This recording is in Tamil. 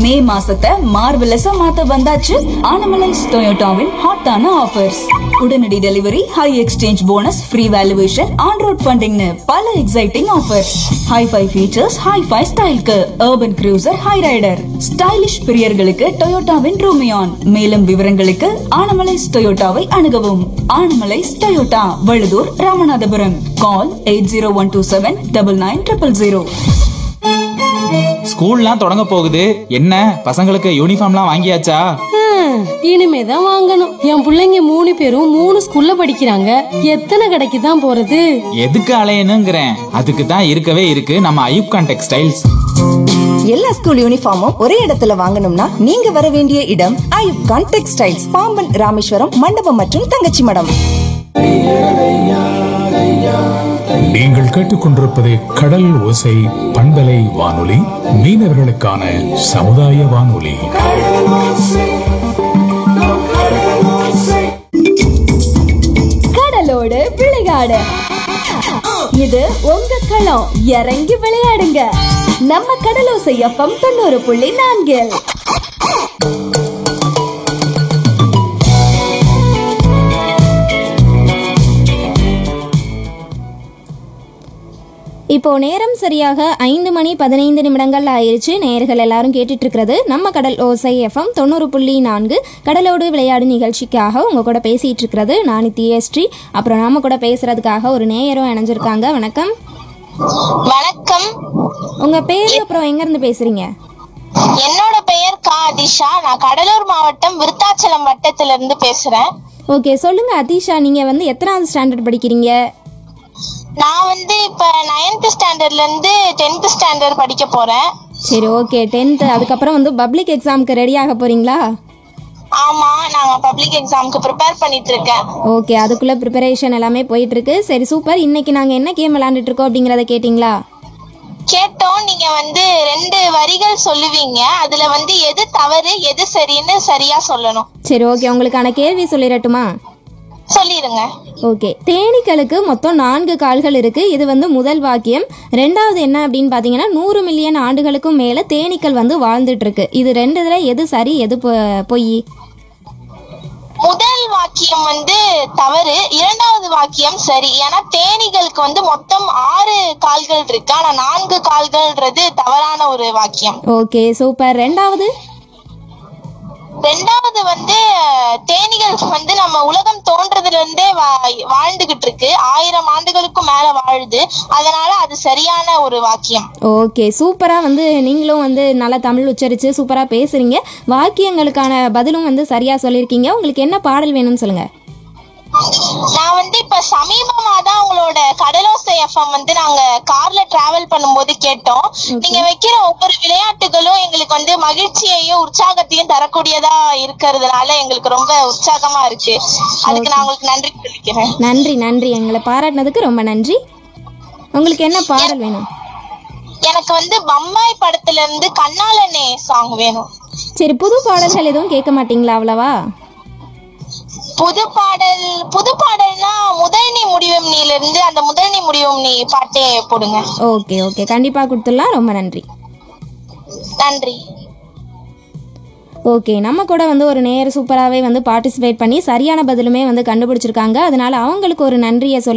மே மாசத்தை மார்வெலஸா மாத்த வந்தாச்சு ஆனமலைஸ் டொயோட்டாவின் ஹாட்டான ஆஃபர்ஸ் உடனடி delivery high exchange bonus free valuation on road ஃபண்டிங்னு பல exciting offers hi-fi features hi-fi ஸ்டைல்க்கு urban cruiser hyryder stylish பிரியர்களுக்கு டொயோட்டாவின் ரூமியான் மேலும் விவரங்களுக்கு ஆனமலைஸ் டொயோட்டாவை அணுகவும் Anamalais Toyota Valuthur Ramanathapuram call eight zero one two seven double nine triple zero ஸ்கூல்லாம் தொடங்க போகுது என்ன பசங்களுக்கு யூனிஃபார்ம்லாம் வாங்கியாச்சா ஹம், இனிமேதான் வாங்கணும் என் புள்ளைங்க மூணு பேரும் மூணு ஸ்கூல்ல படிக்கிறாங்க எத்தனை கடைக்கு தான் போறது எதுக்கு அலையணுங்கிறேன் அதுக்கு தான் இருக்கவே இருக்கு நம்ம ஐயூப்கான் டெக்ஸ்டைல்ஸ் எல்லா ஸ்கூல் யூனிஃபார்மும் ஒரே இடத்துல வாங்கணும்னா நீங்க வர வேண்டிய இடம் ஐயூப் கான் டெக்ஸ்டைல்ஸ் பாம்பன் ராமேஸ்வரம் மண்டபம் மற்றும் தங்கச்சி மடம் நீங்கள் கேட்டுக்கொண்டிருப்பது கடல் ஓசை பண்பலை வானொலி மீனவர்களுக்கான சமுதாய வானொலி கடலோடு விளையாடு இது உங்க களம் இறங்கி விளையாடுங்க நம்ம கடலோசை எஃப்எம் தொண்ணூறு புள்ளி நான்கில் இப்போ நேரம் சரியாக ஐந்து மணி பதினைந்து நிமிடங்கள் ஆயிருச்சு நேயர்கள் எல்லாரும் கேட்டுட்டு இருக்கிறது நம்ம கடல் ஓசை எஃப்எம் தொண்ணூறு புள்ளி நான்கு கடலோடு விளையாடு நிகழ்ச்சிக்காக உங்க கூட பேசிட்டு இருக்கிறது நானி தியஸ்ரீ அப்புறம் நாம கூட பேசுறதுக்காக ஒரு நேயரும் இணைஞ்சிருக்காங்க வணக்கம் வணக்கம் உங்க பேரு அப்புறம் எங்க இருந்து பேசுறீங்க என்னோட பெயர் கா அதிஷா நான் கடலூர் மாவட்டம் விருத்தாச்சலம் வட்டத்துல இருந்து பேசுறேன் ஓகே சொல்லுங்க அதிஷா நீங்க வந்து எத்தனாவது ஸ்டாண்டர்ட் படிக்கிறீங்க நான் வந்து இப்ப நைன்த் ஸ்டாண்டர்ட்ல இருந்து டென்த் ஸ்டாண்டர்ட் படிக்க போறேன் சரி ஓகே டென்த்து அதுக்கப்புறம் வந்து பப்ளிக் எக்ஸாமுக்கு ரெடி ஆக போறீங்களா ஆமா நாங்க பப்ளிக் எக்ஸாம்க்கு ப்ரிப்பேர் பண்ணிட்டு இருக்கேன் ஓகே அதுக்குள்ள ப்ரிப்பரேஷன் எல்லாமே போயிட்டு இருக்கு சரி சூப்பர் இன்னைக்கு நாங்க என்ன கேம் விளையாண்டுட்டு இருக்கோம் அப்படிங்கறத கேட்டிங்களா கேட்டோம் நீங்க வந்து ரெண்டு வரிகள் சொல்லுவீங்க அதுல வந்து எது தவறு எது சரின்னு சரியா சொல்லணும் சரி ஓகே உங்களுக்கான கேள்வி சொல்லிடட்டுமா சொல்லிருங்க ஓகே தேனீக்களுக்கு மொத்தம் நான்கு கால்கள் இருக்கு இது வந்து முதல் வாக்கியம் ரெண்டாவது என்ன அப்படின்னு பார்த்தீங்கன்னா நூறு மில்லியன் ஆண்டுகளுக்கும் மேலே தேனீக்கள் வந்து வாழ்ந்துட்டு இருக்கு இது ரெண்டுதுல எது சரி எது பொ- பொய் முதல் வாக்கியம் வந்து தவறு இரண்டாவது வாக்கியம் சரி ஏன்னா தேனீகளுக்கு வந்து மொத்தம் ஆறு கால்கள் இருக்கு ஆனா நான்கு கால்கள்ன்றது தவறான ஒரு வாக்கியம் ஓகே சூப்பர் ரெண்டாவது ரெண்டாவது வந்து தேனீகளுக்கு வந்து நம்ம உலகம் தோன்றதுல இருந்தே வா- வாழ்ந்துகிட்டு இருக்கு ஆயிரம் ஆண்டுகளுக்கும் மேல வாழுது அதனால அது சரியான ஒரு வாக்கியம் ஓகே சூப்பராக வந்து நீங்களும் வந்து நல்லா தமிழ் உச்சரித்து சூப்பராக பேசுகிறீங்க வாக்கியங்களுக்கான பதிலும் வந்து சரியாக சொல்லியிருக்கீங்க உங்களுக்கு என்ன பாடல் வேணும்னு சொல்லுங்கள் நான் வந்து இப்ப சமீபமா தான் உங்களோட கடலோசை எஃப்எம் வந்து நாங்க கார்ல டிராவல் பண்ணும்போது கேட்டோம் நீங்க வைக்கிற ஒவ்வொரு விளையாட்டுகளும் எங்களுக்கு வந்து மகிழ்ச்சியையும் உற்சாகத்தையும் தரக்கூடியதா இருக்கிறதுனால எங்களுக்கு ரொம்ப உற்சாகமா இருக்கு அதுக்கு நான் உங்களுக்கு நன்றி சொல்லிக்கிறேன் நன்றி நன்றி எங்களை பாராட்டினதுக்கு ரொம்ப நன்றி உங்களுக்கு என்ன பாடல் வேணும் எனக்கு வந்து பம்பாய் படத்துல இருந்து கண்ணாலனே சாங் வேணும் சரி புது பாடல்கள் எதுவும் கேட்க மாட்டீங்களா அவ்வளவா புது பாடல் புது பாடல்னா முதல் நீ முடிவும் நீல இருந்து அந்த முதல் நீ முடிவும் நீ பாட்டே போடுங்க ஓகே ஓகே கண்டிப்பாக கொடுத்துடலாம் ரொம்ப நன்றி நன்றி ஓகே நம்ம கூட வந்து ஒரு நேர் சூப்பராகவே வந்து பார்ட்டிசிபேட் பண்ணி சரியான பதிலுமே வந்து கண்டுபிடிச்சிருக்காங்க அதனால அவங்களுக்கு ஒரு நன்றியை சொல்லி